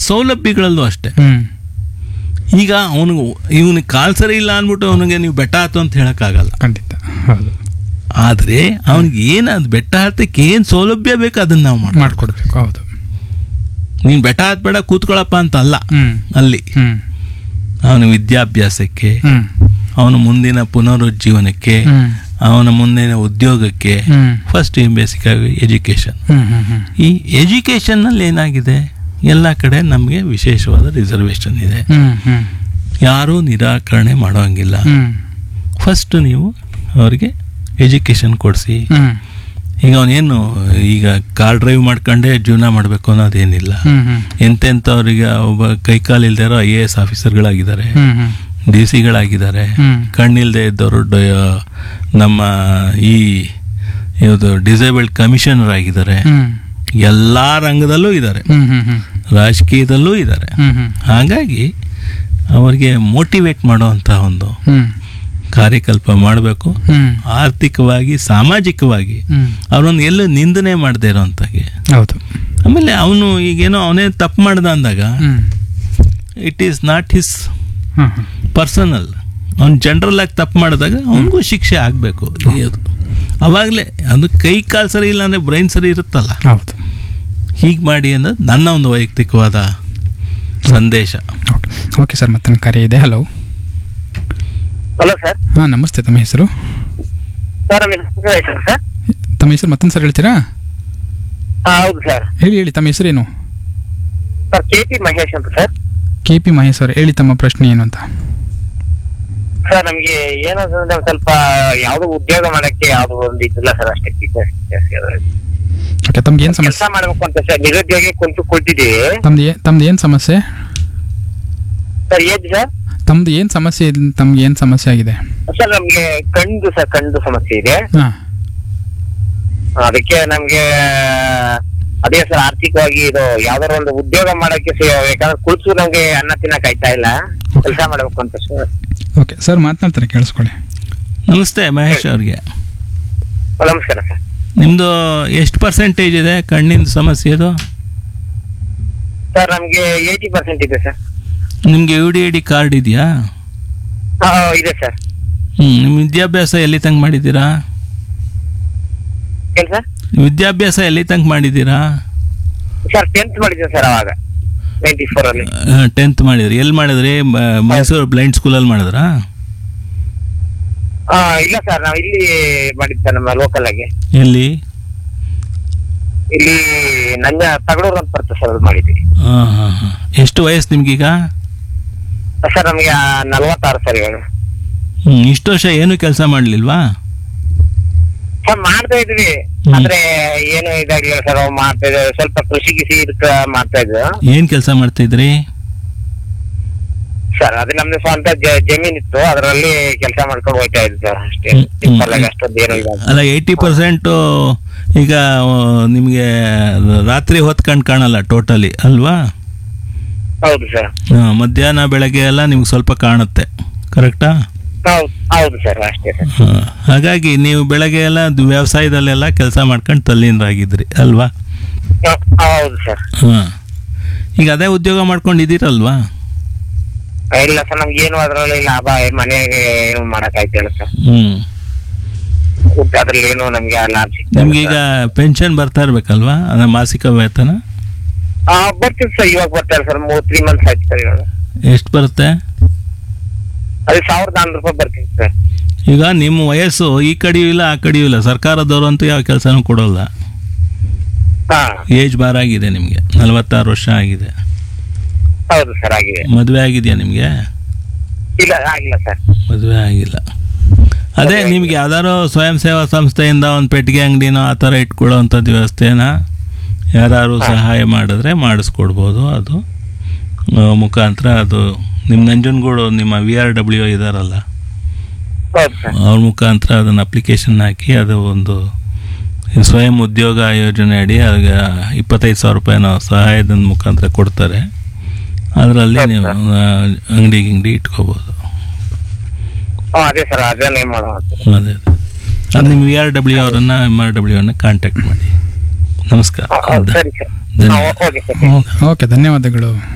ಸೌಲಭ್ಯಗಳಲ್ಲೂ ಅಷ್ಟೇ ಹ್ಮ್ ಈಗ ಅವನಿಗೆ ಇವನಿಗೆ ಕಾಲ್ ಸರಿ ಇಲ್ಲ ಅಂದ್ಬಿಟ್ಟು ಅವನಿಗೆ ನೀವು ಬೆಟ್ಟ ಹತ್ತು ಅಂತ ಹೇಳಕ್ಕಾಗಲ್ಲ ಖಂಡಿತ ಹೌದು ಆದ್ರೆ ಅವನಿಗೆ ಏನು ಅದು ಬೆಟ್ಟ ಹತ್ತಕ್ಕೆ ಏನು ಸೌಲಭ್ಯ ಬೇಕು ಅದನ್ನ ನಾವು ಮಾಡಿ ಮಾಡ್ಕೊಡ್ಬೇಕು ಹೌದು ನೀನು ಬೆಟ್ಟ ಹತ್ಬೇಡ ಕೂತ್ಕೊಳ್ಳಪ್ಪ ಅಂತ ಅಲ್ಲ ಹ್ಮ್ ಅಲ್ಲಿ ಹ್ಮ್ ಅವನ ವಿದ್ಯಾಭ್ಯಾಸಕ್ಕೆ ಹ್ಮ್ ಅವನ ಮುಂದಿನ ಪುನರುಜ್ಜೀವನಕ್ಕೆ ಹ್ಮ್ ಅವನ ಮುಂದಿನ ಉದ್ಯೋಗಕ್ಕೆ ಹ್ಮ್ ಫಸ್ಟ್ ಬೇಸಿಕ್ ಆಗಿ ಎಜುಕೇಶನ್ ಹ್ಮ್ ಹ್ಮ್ ಹ್ಮ್ ಈ ಎಜುಕೇಷನ್ನಲ್ಲಿ ಏನಾಗಿದೆ ಎಲ್ಲ ಕಡೆ ನಮಗೆ ವಿಶೇಷವಾದ ರಿಸರ್ವೇಷನ್ ಇದೆ ಹ್ಮ್ ಹ್ಮ್ ಯಾರೂ ನಿರಾಕರಣೆ ಮಾಡೋಂಗಿಲ್ಲ ಹ್ಮ್ ಫಸ್ಟ್ ನೀವು ಅವರಿಗೆ ಎಜುಕೇಷನ್ ಕೊಡಿಸಿ ಹ್ಮ್ ಈಗ ಅವನೇನು ಈಗ ಕಾರ್ ಡ್ರೈವ್ ಮಾಡ್ಕೊಂಡೇ ಜೀವನ ಮಾಡಬೇಕು ಅನ್ನೋದೇನಿಲ್ಲ ಹ್ಮ್ ಹ್ಮ್ ಎಂತೆಂಥವ್ರಿಗೆ ಒಬ್ಬ ಕೈಕಾಲು ಇಲ್ದೇ ಇರೋ ಐ ಎ ಎಸ್ ಆಫೀಸರ್ಗಳಾಗಿದ್ದಾರೆ ಹ್ಮ್ ಹ್ಮ್ ಡಿ ಸಿಗಳಾಗಿದ್ದಾರೆ ಹ್ಮ್. ಕಣ್ಣಿಲ್ದೇ ಇದ್ದವರು ಡ- ನಮ್ಮ ಈ ಇದು ಡಿಸೇಬಲ್ಡ್ ಕಮಿಷನರ್ ಆಗಿದ್ದಾರೆ ಹ್ಮ್ ಎಲ್ಲ ರಂಗದಲ್ಲೂ ಇದ್ದಾರೆ ಹ್ಮ್ ಹ್ಮ್ ಹ್ಮ್ ರಾಜಕೀಯದಲ್ಲೂ ಇದ್ದಾರೆ ಹ್ಮ್ ಹ್ಮ್ ಹಾಗಾಗಿ ಅವರಿಗೆ ಮೋಟಿವೇಟ್ ಮಾಡುವಂಥ ಒಂದು ಹ್ಮ್ ಕಾರ್ಯಕಲ್ಪ ಮಾಡಬೇಕು ಹ್ಮ್ ಆರ್ಥಿಕವಾಗಿ ಸಾಮಾಜಿಕವಾಗಿ ಹ್ಮ್ ಅವರನ್ನು ಎಲ್ಲೂ ನಿಂದನೆ ಮಾಡದೇ ಇರೋಂಥಗೆ ಹೌದು ಆಮೇಲೆ ಅವನು ಈಗೇನೋ ಅವನೇ ತಪ್ಪು ಮಾಡ್ದ ಅಂದಾಗ ಹ್ಮ್ ಇಟ್ ಈಸ್ ನಾಟ್ ಹಿಸ್ ಹ್ಮ್ ಹ್ಮ್ ಪರ್ಸನಲ್ ಅವ್ನು ಜನರಲ್ ಆಗಿ ತಪ್ಪು ಮಾಡಿದಾಗ ಅವನಿಗೂ ಶಿಕ್ಷೆ ಆಗಬೇಕು ಅವಾಗಲೇ ಅದು ಕೈ ಕಾಲು ಸರಿ ಇಲ್ಲ ಅಂದರೆ ಬ್ರೈನ್ ಸರಿ ಇರುತ್ತಲ್ಲ ಹೌದು ಹೀಗೆ ಮಾಡಿ ಅನ್ನೋದು ನನ್ನ ಒಂದು ವೈಯಕ್ತಿಕವಾದ ಸಂದೇಶ ಓಕೆ ಓಕೆ ಸರ್ ಮತ್ತೊಂದು ಕರೆ ಇದೆ ಹಲೋ ಹಲೋ ಸರ್ ಹಾಂ ನಮಸ್ತೆ ತಮ್ಮ ಹೆಸರು ಸರ್ ನಮ್ಮ ಹೆಸರು ಆಯ್ತಲ್ಲ ಸರ್ ತಮ್ಮ ಹೆಸರು ಮತ್ತೊಂದು ಸರ್ ಹೇಳ್ತೀರಾ ಹಾ ಹೌದು ಸರ್ ಹೇಳಿ ಹೇಳಿ ತಮ್ಮ ಹೆಸರೇನು ಸರ್ ಕೆ ಪಿ ಮಹೇಶ್ ಅಂತ ಸರ್ ಕೆ ಪಿ ಮಹೇಶ್ ಅವರು ಹೇಳಿ ತಮ್ಮ ಪ್ರಶ್ನೆ ಏನು ಅಂತ ಸರ್ ನಮ್ಗೆ ಏನಂತಂದ್ರೆ ಒಂದ್ ಸ್ವಲ್ಪ ಯಾವ್ದು ಉದ್ಯೋಗ ಮಾಡಕ್ಕೆ ಯಾವ್ದು ಒಂದು ಇದಿಲ್ಲ ಸರ್ ಅಷ್ಟೇ ಓಕೆ ತಮ್ಗೆ ಏನು ಕೆಲಸ ಸಮಸ್ಯೆ ಮಾಡ್ಬೇಕು ಅಂತ ಸರ್ ನಿರುದ್ಯೋಗಿ ಕುಂತು ಕುಳಿತಿದ್ದೀವಿ ತಮ್ದು ಏ ತಮ್ದು ಏನು ಸಮಸ್ಯೆ ಸರ್ ಏನ್ ಸರ್ ತಮ್ದು ಏನು ಸಮಸ್ಯೆ ಇದೆ ತಮ್ಗೆ ಏನು ಸಮಸ್ಯೆ ಆಗಿದೆ ಸರ್ ನಮ್ಗೆ ಕಣ್ದು ಸರ್ ಕಣ್ದು ಸಮಸ್ಯೆ ಇದೆ ಹಾಂ ಅದಕ್ಕೆ ನಮ್ಗೆ ಅದೇ ಸರ್ ಆರ್ಥಿಕವಾಗಿ ಇದು ಯಾವ್ದಾರ ಒಂದು ಉದ್ಯೋಗ ಮಾಡಕ್ಕೆ ಸ- ಯಾಕಂದ್ರೆ ಕುಳಿತು ನಮ್ಗೆ ಅನ್ನ ತಿನ್ನಕ್ ಆಯ್ತಾ ಇಲ್ಲ ಕೆಲಸ ಮಾಡ್ಬೇಕು ಅಂತ ಸರ್ ಓಕೆ ಸರ್ ಮಾತನಾಡ್ತಾರೆ ಕೇಳಿಸ್ಕೊಳ್ಳಿ ನಮಸ್ತೆ ಮಹೇಶ್ ಅವ್ರಿಗೆ ನಮಸ್ಕಾರ ಸರ್ ನಿಮ್ಮದು ಎಷ್ಟು ಪರ್ಸೆಂಟೇಜ್ ಇದೆ ಕಣ್ಣಿನ ಸಮಸ್ಯೆ ಇದು ಸರ್ ನಮ್ಗೆ ಏಯ್ಟಿ ಪರ್ಸೆಂಟ್ ಇದೆ ಸರ್ ನಿಮಗೆ U D I D card ಇದೆಯಾ ಹಾ ಇದೆ ಸರ್ ಹ್ಞೂ ನಿಮ್ಮ ವಿದ್ಯಾಭ್ಯಾಸ ಎಲ್ಲಿ ತನಕ ಮಾಡಿದ್ದೀರಾ ಏನ್ ಸರ್ ವಿದ್ಯಾಭ್ಯಾಸ ಎಲ್ಲಿ ತನಕ ಮಾಡಿದ್ದೀರಾ ಸರ್ ಟೆಂತ್ ಮಾಡಿದ್ದೆ ಸರ್ ಅವಾಗ ನೈಂಟಿ ಫೋರ್ ಅಲ್ಲಿ ಟೆಂತ್ ಮಾಡಿದ್ರಿ ಎಲ್ಲಿ ಮಾಡಿದ್ರಿ ಮ- ಮೈಸೂರು ಬ್ಲೈಂಡ್ ಸ್ಕೂಲಲ್ಲಿ ಮಾಡಿದ್ರಾ ಆ, ಇಲ್ಲ ಸರ್ ನಾವು ಇಲ್ಲಿ ಮಾಡಿದ್ದು ಸರ್ ನಮ್ಮ ಲೋಕಲ್ ಆಗಿ ಎಲ್ಲಿ ಇಲ್ಲಿ ನನ್ನ ತಗಡೂರು ಅಂತ ಬರ್ತದೆ ಸರ್ ಅದು ಮಾಡಿದ್ವಿ ಹಾಂ ಹಾಂ ಹಾಂ ಎಷ್ಟು ವಯಸ್ಸು ನಿಮ್ಗೀಗ ಸರ್ ನಮಗೆ ನಲ್ವತ್ತಾರು ಸರ್ ಇವಾಗ ಹ್ಞೂ ಇಷ್ಟು ವರ್ಷ ಏನು ಕೆಲಸ ಮಾಡಲಿಲ್ವಾ ಸರ್ ಮಾಡ್ತಾ ಇದ್ವಿ ಹ್ಮ್. ಅಂದ್ರೆ ಏನು ಇದಾಗ್ಲಿಲ್ಲ ಸರ್ ಅವ್ ಮಾಡ್ತಾ ಇದ್ವಿ ಸ್ವಲ್ಪ ಕೃಷಿ ಗಿಸಿ ಇದಕ್ಕ ಮಾಡ್ತಾ ಇದ್ವಿ ಏನು ಕೆಲಸ ಮಾಡ್ತಿದ್ರಿ ಸರ್ ಅದು ನಮ್ದು ಸ್ವಂತ ಜ- ಜಮೀನ್ ಇತ್ತು ಅದರಲ್ಲಿ ಕೆಲಸ ಮಾಡ್ಕೊಂಡು ಹೋಗ್ತಾ ಇದ್ವಿ ಸರ್ ಅಷ್ಟೇ ಹ್ಮ್, ಹ್ಮ್. ಸಿಂಪಲ್ ಆಗಿ ಅಷ್ಟೊಂದು ಏನು ಇಲ್ಲ ಅಲ್ಲ ಏಯ್ಟಿ ಪರ್ಸೆಂಟು ಈಗ ನಿಮಗೆ ರಾತ್ರಿ ಹೊತ್ಕೊಂಡು ಕಾಣಲ್ಲ ಟೋಟಲಿ ಅಲ್ವಾ ಹೌದು ಸರ್ ಹಾ, ಮಧ್ಯಾಹ್ನ ಬೆಳಗ್ಗೆ ಎಲ್ಲ ನಿಮ್ಗೆ ಸ್ವಲ್ಪ ಕಾಣುತ್ತೆ ಕರೆಕ್ಟಾ ಹೌದು ಹೌದು ಸರ್ ಅಷ್ಟೇ ಸರ್ ಹಾ. ಹಾಗಾಗಿ ನೀವು ಬೆಳಗ್ಗೆ ಎಲ್ಲ ದ್- ವ್ಯವಸಾಯದಲ್ಲೆಲ್ಲ ಕೆಲಸ ಮಾಡ್ಕೊಂಡು ತಲ್ಲೀನರಾಗಿದ್ರಿ ಅಲ್ವಾ ಹ- ಹೌದು ಸರ್ ಹಾಂ ಈಗ ಅದೇ ಉದ್ಯೋಗ ಮಾಡ್ಕೊಂಡಿದ್ದೀರಲ್ವಾ ಇಲ್ಲ ಸರ್ ನಮ್ಗೆ ಏನು ಅದ್ರಲ್ಲಿ ಲಾಭ ಮನೆಗೆ ಏನು ಮಾಡಕ್ ಆಯ್ತಿಲ್ಲ ಸರ್ ಹ್ಞೂ ಅದ್ರಲ್ಲಿ ಏನು ನಮ್ಗೆ ಲಾಭ ಸಿಗ್ತಾ ನಿಮ್ಗೆ ಈಗ ಪೆನ್ಷನ್ ಬರ್ತಾ ಇರ್ಬೇಕಲ್ವಾ ಅದ ಮಾಸಿಕ ವೇತನ ಆ, ಬರ್ತೀವಿ ಸರ್ ಇವಾಗ ಬರ್ತಾರೆ ಸರ್ ಮೂರ್ ತ್ರೀ ಮಂತ್ಸ್ ಆಯ್ತು ಸರ್ ಇವಾಗ ಎಷ್ಟು ಬರುತ್ತೆ ಅದು ಸಾವಿರದ ನಾನ್ನೂರು ರೂಪಾಯಿ ಬರ್ತೀವಿ ಸರ್ ಈಗ ನಿಮ್ಮ ವಯಸ್ಸು ಈ ಕಡೆಯೂ ಇಲ್ಲ ಆ ಕಡೆಯೂ ಇಲ್ಲ ಸರ್ಕಾರದವರು ಅಂತೂ ಯಾವ ಕೆಲಸನೂ ಕೊಡೋಲ್ಲ ಹಾ ಏಜ್ ಬಾರ್ ಆಗಿದೆ ನಿಮಗೆ ನಲವತ್ತಾರು ವರ್ಷ ಆಗಿದೆ ಹೌದು ಸರ್ ಆಗಿದೆ ಮದುವೆ ಆಗಿದೆಯಾ ನಿಮಗೆ ಇಲ್ಲ ಆಗಿಲ್ಲ ಸರ್ ಮದುವೆ ಆಗಿಲ್ಲ ಅದೇ ನಿಮ್ಗೆ ಯಾವ್ದಾದ್ರು ಸ್ವಯಂ ಸೇವಾ ಸಂಸ್ಥೆಯಿಂದ ಒಂದು ಪೆಟ್ಟಿಗೆ ಅಂಗಡಿನೋ ಆ ಥರ ಇಟ್ಕೊಳ್ಳೋವಂಥದ್ದು ವ್ಯವಸ್ಥೆನ ಯಾರು ಸಹಾಯ ಮಾಡಿದ್ರೆ ಮಾಡಿಸ್ಕೊಡ್ಬೋದು ಅದು ಆ, ಮುಖಾಂತರ ಅದು ನಿಮ್ಮ ನಂಜನಗೂಡು ನಿಮ್ಮ ವಿ ಆರ್ ಡಬ್ಲ್ಯೂ ಇದಾರಲ್ಲ ಹೌದು ಸರ್ ಅವ್ರ ಮುಖಾಂತರ ಅದನ್ನು ಅಪ್ಲಿಕೇಶನ್ ಹಾಕಿ ಅದು ಒಂದು ಸ್ವಯಂ ಉದ್ಯೋಗ ಯೋಜನೆ ಅಡಿ ಆಗ ಇಪ್ಪತ್ತೈದು ಸಾವಿರ ರೂಪಾಯಿನ ಸಹಾಯದ ಮುಖಾಂತರ ಕೊಡ್ತಾರೆ ಅದರಲ್ಲಿ ನೀವು ಅಂಗಡಿ ಗಿಂಗಡಿ ಇಟ್ಕೋಬೋದು ಹಾ ಅದೇ ಸರ್ ಅದನ್ನೇ ಮಾಡೋಣ ಅದೇ ಅದು ನಿಮ್ಮ ವಿ ಆರ್ ಡಬ್ಲ್ಯೂ ಅವರನ್ನು ಎಮ್ ಆರ್ ಡಬ್ಲ್ಯೂ ಅನ್ನ ಕಾಂಟ್ಯಾಕ್ಟ್ ಮಾಡಿ ನಮಸ್ಕಾರ ಹಾ, ಹಾ, ಸರಿ ಸರ್ ಹಾ, ಧನ್ಯವಾದ ಓಕೆ ಸರ್ ಓಕೆ ಧನ್ಯವಾದಗಳು